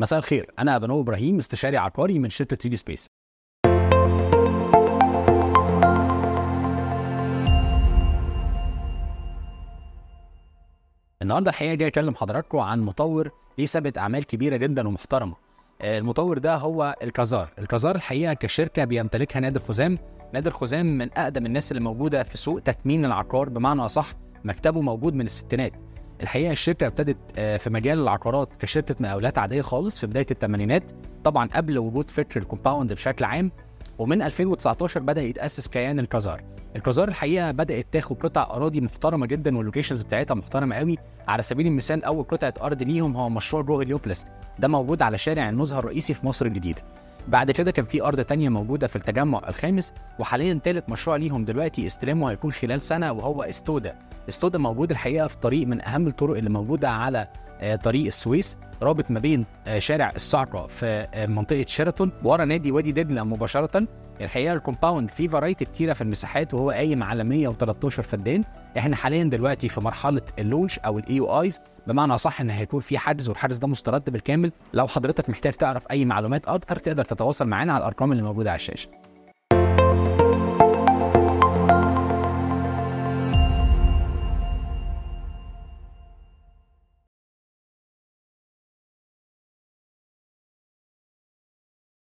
مساء الخير انا بنو ابراهيم استشاري عقاري من شركه 3 سبيس النهارده الحقيقه جاي اكلم حضراتكم عن مطور ليه سابقه اعمال كبيره جدا ومحترمه آه، المطور ده هو الكازار الكازار الحقيقه كشركه بيمتلكها نادر خزام نادر خزام من اقدم الناس اللي موجوده في سوق تكمين العقار بمعنى اصح مكتبه موجود من الستينات الحقيقه الشركه ابتدت آه، في مجال العقارات كشركه مقاولات عاديه خالص في بدايه الثمانينات طبعا قبل وجود فكر الكومباوند بشكل عام ومن 2019 بدا يتاسس كيان الكازار الكازار الحقيقه بدات تاخد قطع اراضي محترمه جدا واللوكيشنز بتاعتها محترمه قوي على سبيل المثال اول قطعه ارض ليهم هو مشروع روغليوبلس ده موجود على شارع النزهه الرئيسي في مصر الجديده بعد كده كان في ارض تانية موجوده في التجمع الخامس وحاليا ثالث مشروع ليهم دلوقتي استلامه هيكون خلال سنه وهو استودا استودا موجود الحقيقه في طريق من اهم الطرق اللي موجوده على آه، طريق السويس رابط ما بين آه، شارع الصعقه في آه، منطقه شيراتون ورا نادي وادي دجله مباشره الحقيقه الكومباوند فيه فرايتي كتيره في المساحات وهو قايم على 113 فدان احنا حاليا دلوقتي في مرحله اللونش او الاي يو ايز بمعنى صح ان هيكون في حجز والحجز ده مسترد بالكامل لو حضرتك محتاج تعرف اي معلومات اكتر تقدر تتواصل معانا على الارقام اللي موجوده على الشاشه